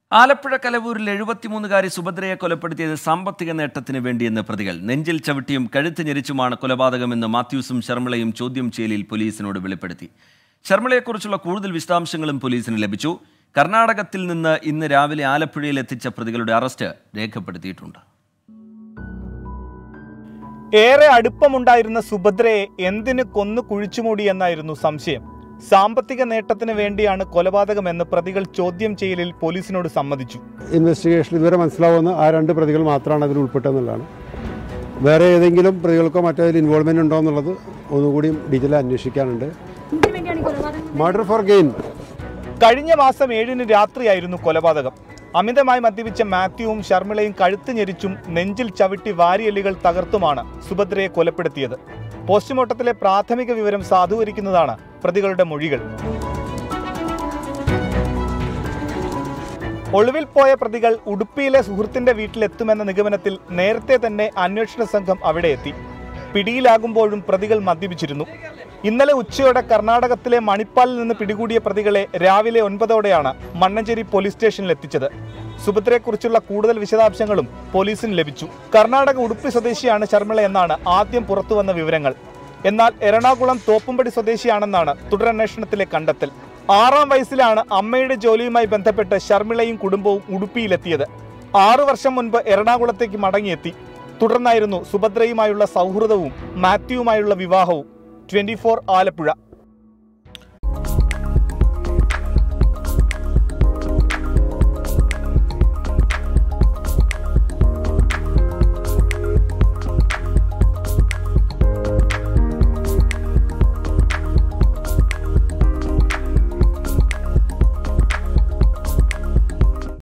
ആലപ്പുഴ കലവൂരിൽ എഴുപത്തിമൂന്നുകാരി സുഭദ്രയെ കൊലപ്പെടുത്തിയത് സാമ്പത്തിക നേട്ടത്തിന് വേണ്ടിയെന്ന് പ്രതികൾ നെഞ്ചിൽ ചവിട്ടിയും കഴുത്ത് ഞെരിച്ചുമാണ് കൊലപാതകമെന്ന് മാത്യൂസും ശർമിളയും ചോദ്യം ചെയ്യലിൽ പോലീസിനോട് വെളിപ്പെടുത്തി ശർമിളയെക്കുറിച്ചുള്ള കൂടുതൽ വിശദാംശങ്ങളും പോലീസിന് ലഭിച്ചു കർണാടകത്തിൽ നിന്ന് ഇന്ന് രാവിലെ ആലപ്പുഴയിൽ എത്തിച്ച പ്രതികളുടെ അറസ്റ്റ് രേഖപ്പെടുത്തിയിട്ടുണ്ട് ഏറെ അടുപ്പമുണ്ടായിരുന്ന സുഭദ്രയെ എന്തിന് കൊന്നു കുഴിച്ചുമൂടി എന്നായിരുന്നു സംശയം സാമ്പത്തിക നേട്ടത്തിന് വേണ്ടിയാണ് കൊലപാതകമെന്ന് പ്രതികൾ ചോദ്യം ചെയ്യലിൽ പോലീസിനോട് സമ്മതിച്ചു ഇൻവെസ്റ്റിഗേഷൻ ഇതുവരെ മനസ്സിലാവുന്ന ആ രണ്ട് പ്രതികൾ മാത്രമാണ് അതിൽ ഉൾപ്പെട്ടതെന്നുള്ളതാണ് വേറെ ഏതെങ്കിലും പ്രതികൾക്കോ മറ്റോ അതിൽ ഇൻവോൾവ്മെന്റ് ഉണ്ടോ എന്നുള്ളത് ഒന്നുകൂടി ഡീറ്റെയിൽ അന്വേഷിക്കാനുണ്ട് എന്തിനു വേണ്ടിയാണ് ഈ കൊലപാതകം മർഡർ ഫോർ ഗെയിൻ കഴിഞ്ഞ മാസം ഏഴിന് രാത്രിയായിരുന്നു കൊലപാതകം അമിതമായി മദ്യപിച്ച മാത്യുവും ശർമിളയും കഴുത്ത് ഞെരിച്ചും നെഞ്ചിൽ ചവിട്ടി വാരിയെല്ലുകൾ തകർത്തുമാണ് സുഭദ്രയെ കൊലപ്പെടുത്തിയത് പോസ്റ്റ്മോർട്ടത്തിലെ പ്രാഥമിക വിവരം സാധൂകരിക്കുന്നതാണ് പ്രതികളുടെ മൊഴികൾ ഒളിവിൽ പോയ പ്രതികൾ ഉടുപ്പിയിലെ സുഹൃത്തിന്റെ വീട്ടിലെത്തുമെന്ന നിഗമനത്തിൽ നേരത്തെ തന്നെ അന്വേഷണ സംഘം അവിടെ എത്തി പിടിയിലാകുമ്പോഴും പ്രതികൾ മദ്യപിച്ചിരുന്നു ഇന്നലെ ഉച്ചയോടെ കർണാടകത്തിലെ മണിപ്പാലിൽ നിന്ന് പിടികൂടിയ പ്രതികളെ രാവിലെ ഒൻപതോടെയാണ് മണ്ണഞ്ചേരി പോലീസ് സ്റ്റേഷനിൽ എത്തിച്ചത് സുഭദ്രയെക്കുറിച്ചുള്ള കൂടുതൽ വിശദാംശങ്ങളും പോലീസിന് ലഭിച്ചു കർണാടക ഉടുപ്പി സ്വദേശിയാണ് ശർമിള എന്നാണ് ആദ്യം പുറത്തുവന്ന വിവരങ്ങൾ എന്നാൽ എറണാകുളം തോപ്പുംപടി സ്വദേശിയാണെന്നാണ് തുടരന്വേഷണത്തിലെ കണ്ടെത്തൽ ആറാം വയസ്സിലാണ് അമ്മയുടെ ജോലിയുമായി ബന്ധപ്പെട്ട് ശർമിളയും കുടുംബവും ഉടുപ്പിയിലെത്തിയത് ആറു വർഷം മുൻപ് എറണാകുളത്തേക്ക് മടങ്ങിയെത്തി തുടർന്നായിരുന്നു സുഭദ്രയുമായുള്ള സൗഹൃദവും മാത്യുവുമായുള്ള വിവാഹവും ട്വന്റി ആലപ്പുഴ